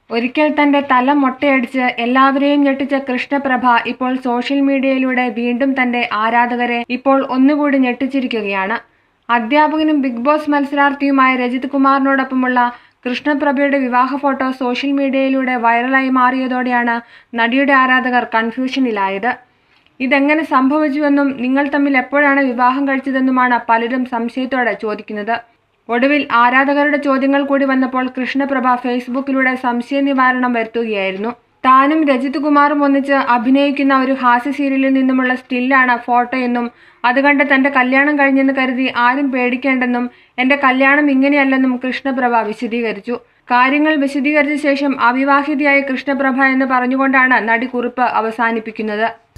ഒരിക്കൽ തന്റെ തല മൊട്ടയടിച്ച് എല്ലാവരെയും ഞെട്ടിച്ച കൃഷ്ണപ്രഭ ഇപ്പോൾ സോഷ്യൽ മീഡിയയിലൂടെ വീണ്ടും തന്റെ ആരാധകരെ ഇപ്പോൾ ഒന്നുകൂടി ഞെട്ടിച്ചിരിക്കുകയാണ് അധ്യാപകനും ബിഗ് ബോസ് മത്സരാർത്ഥിയുമായ രജിത് കുമാറിനോടൊപ്പമുള്ള കൃഷ്ണപ്രഭയുടെ വിവാഹ ഫോട്ടോ സോഷ്യൽ മീഡിയയിലൂടെ വൈറലായി മാറിയതോടെയാണ് നടിയുടെ ആരാധകർ കൺഫ്യൂഷനിലായത് ഇതെങ്ങനെ സംഭവിച്ചുവെന്നും നിങ്ങൾ തമ്മിൽ എപ്പോഴാണ് വിവാഹം കഴിച്ചതെന്നുമാണ് പലരും സംശയത്തോടെ ചോദിക്കുന്നത് ഒടുവിൽ ആരാധകരുടെ ചോദ്യങ്ങൾ കൂടി വന്നപ്പോൾ കൃഷ്ണപ്രഭ ഫേസ്ബുക്കിലൂടെ സംശയ നിവാരണം വരുത്തുകയായിരുന്നു താനും രജിത് കുമാറും ഒന്നിച്ച് അഭിനയിക്കുന്ന ഒരു ഹാസ്യ സീരിയലിൽ നിന്നുമുള്ള സ്റ്റില്ലാണ് ഫോട്ടോ എന്നും അതുകണ്ട് തന്റെ കല്യാണം കഴിഞ്ഞെന്ന് കരുതി ആരും പേടിക്കേണ്ടെന്നും എന്റെ കല്യാണം ഇങ്ങനെയല്ലെന്നും കൃഷ്ണപ്രഭ വിശദീകരിച്ചു കാര്യങ്ങൾ വിശദീകരിച്ച ശേഷം അവിവാഹിതയായ കൃഷ്ണപ്രഭ എന്ന് പറഞ്ഞുകൊണ്ടാണ് നടി കുറിപ്പ് അവസാനിപ്പിക്കുന്നത്